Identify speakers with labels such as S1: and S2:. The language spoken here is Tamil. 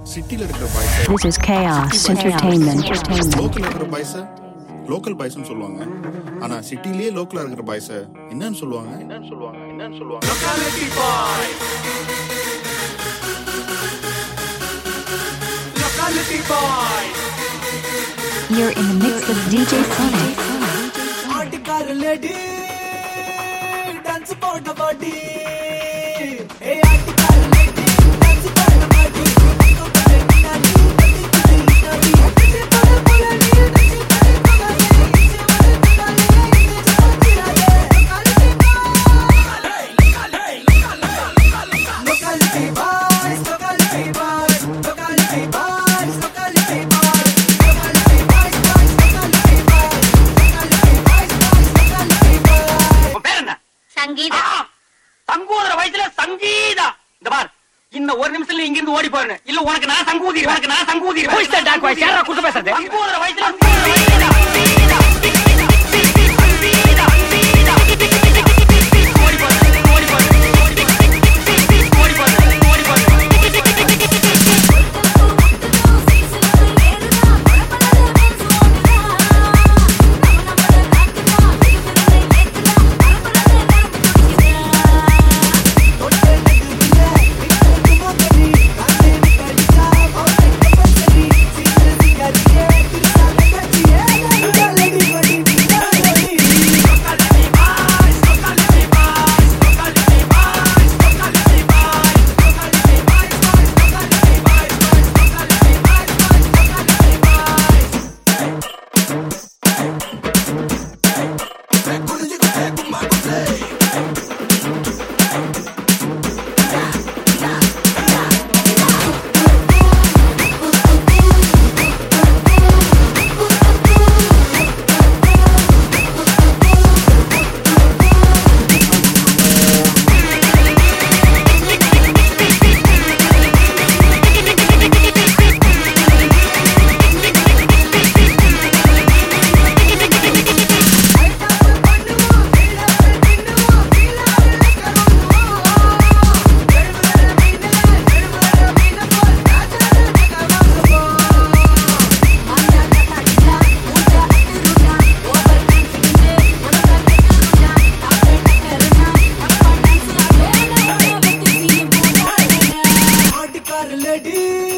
S1: சிட்டில இருக்கிற boys
S2: This is Chaos Entertainment.
S1: Local இருக்கிற பாய்ஸ லோக்கல் பாய்ஸ்னு சொல்லுவாங்க ஆனா சிட்டிலேயே லோக்கலா இருக்கிற பாய்ஸ என்னன்னு சொல்லுவாங்க என்னன்னு சொல்லுவாங்க என்னன்னு சொல்லுவாங்க
S2: You're in the mix with DJ Sonic.
S3: ஆட்டுக்கார லேடி டான்ஸ் போட்ட பாட்டி ஏ ஆட்டுக்கார லேடி டான்ஸ் போட்ட பாட்டி Locality boys, locality boys, locality boys, locality boys, locality boys, boys, locality boys, locality boys, boys, locality boys.
S4: உன் பேர் என்ன
S5: சங்கீதா
S4: ஆ, சங்கூதுற வயசுல சங்கீதா இந்த பார் இன்னும் ஒரு நிமிஷத்துல இங்க இருந்து ஓடி போறேன் இல்ல உனக்கு நான் சங்கூதி உனக்கு நான் சங்கூதி டாக் வாய்ஸ் யாரா குடுத்து பேசுறது சங்கூதுற வயசுல சங்கீதா, சங்கீதா, சங்கீதா, சங்கீதா. ஓடி போறேன், ஓடி போறேன், ஓடி போறேன், ஓடி போறேன், ஓடி போறேன்.
S3: ஆட்டுக்கார லேடி